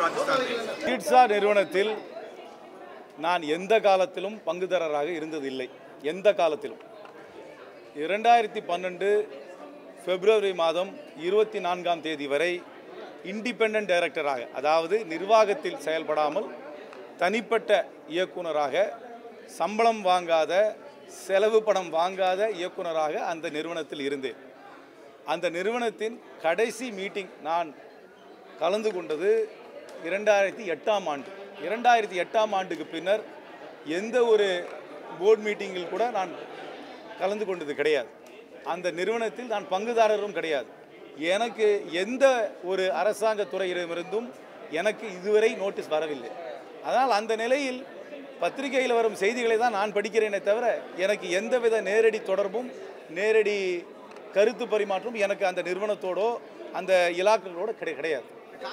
पाकिस्तान में பீட்சா நிறுவனத்தில் நான் எந்த காலத்திலும் பங்குதாரராக இருந்ததில்லை எந்த காலத்திலும் இரண்டாயிரத்தி பன்னெண்டு பிப்ரவரி மாதம் இருபத்தி நான்காம் தேதி வரை இண்டிபெண்ட் டைரக்டராக அதாவது நிர்வாகத்தில் செயல்படாமல் தனிப்பட்ட இயக்குனராக சம்பளம் வாங்காத செலவு பணம் வாங்காத இயக்குனராக அந்த நிறுவனத்தில் இருந்தேன் அந்த நிறுவனத்தின் கடைசி மீட்டிங் நான் கலந்து கொண்டது இரண்டாயிரத்தி எட்டாம் ஆண்டு இரண்டாயிரத்தி எட்டாம் ஆண்டுக்கு பின்னர் எந்த ஒரு போர்ட் மீட்டிங்கில் கூட நான் கலந்து கொண்டது கிடையாது அந்த நிறுவனத்தில் நான் பங்குதாரரும் கிடையாது எனக்கு எந்த ஒரு அரசாங்க துறையிடமிருந்தும் எனக்கு இதுவரை நோட்டீஸ் வரவில்லை அதனால் அந்த நிலையில் பத்திரிகையில் வரும் செய்திகளை தான் நான் படிக்கிறேனே தவிர எனக்கு எந்தவித நேரடி தொடர்பும் நேரடி கருத்து பரிமாற்றம் எனக்கு அந்த நிறுவனத்தோடோ அந்த இலாக்குகளோட கிடை கிடையாது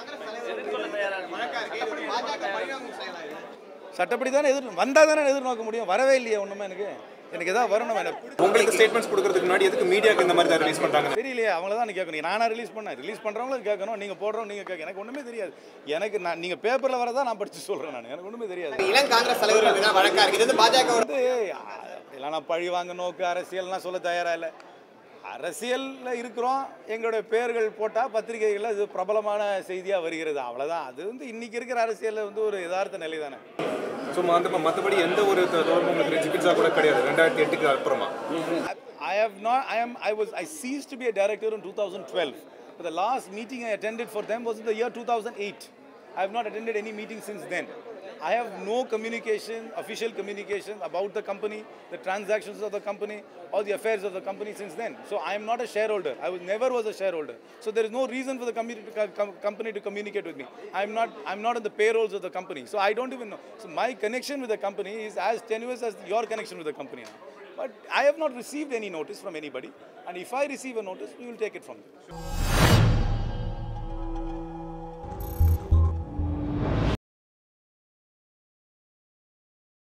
சட்டப்படி தானே எதிர் வந்தால் தானே எதிர்நோக்க முடியும் வரவே இல்லையே ஒன்றுமே எனக்கு எனக்கு எதாவது வரணும் எனக்கு உங்களுக்கு ஸ்டேட்மெண்ட்ஸ் கொடுக்கறதுக்கு முன்னாடி எதுக்கு மீடியாக்கு இந்த மாதிரி தான் ரிலீஸ் பண்றாங்க தெரியலையே அவங்கள தான் கேட்கணும் நானா ரிலீஸ் பண்ணேன் ரிலீஸ் பண்ணுறவங்களும் கேட்கணும் நீங்கள் போடுறோம் நீங்கள் கேட்க எனக்கு ஒன்றுமே தெரியாது எனக்கு நான் நீங்கள் பேப்பரில் வரதான் நான் படித்து சொல்கிறேன் நான் எனக்கு ஒன்றுமே தெரியாது இளம் காங்கிரஸ் தலைவர்கள் மீது வழக்கா இருக்கு இது வந்து பாஜக வந்து அப்படிலாம் நான் பழி வாங்க நோக்கு அரசியல்னா சொல்ல தயாராக இல்லை அரசியலில் இருக்கிறோம் எங்களுடைய பெயர்கள் போட்டால் பத்திரிகைகளில் இது பிரபலமான செய்தியாக வருகிறது அவ்வளோதான் அது வந்து இன்றைக்கி இருக்கிற அரசியலில் வந்து ஒரு யதார்த்த நிலை தானே ஸோ அந்த மற்றபடி எந்த ஒரு தொடர்பும் உங்களுக்கு சிகிச்சா கூட கிடையாது ரெண்டாயிரத்தி எட்டுக்கு அப்புறமா I have not. I am. I was. I ceased to be a director in 2012. But the last meeting I attended for them was in the year 2008. I have not attended any meeting since then. I have no communication, official communication about the company, the transactions of the company, or the affairs of the company since then. So I am not a shareholder. I was never was a shareholder. So there is no reason for the company to, co- com- company to communicate with me. I am not. I'm not on the payrolls of the company. So I don't even know. So my connection with the company is as tenuous as your connection with the company. But I have not received any notice from anybody. And if I receive a notice, we will take it from them.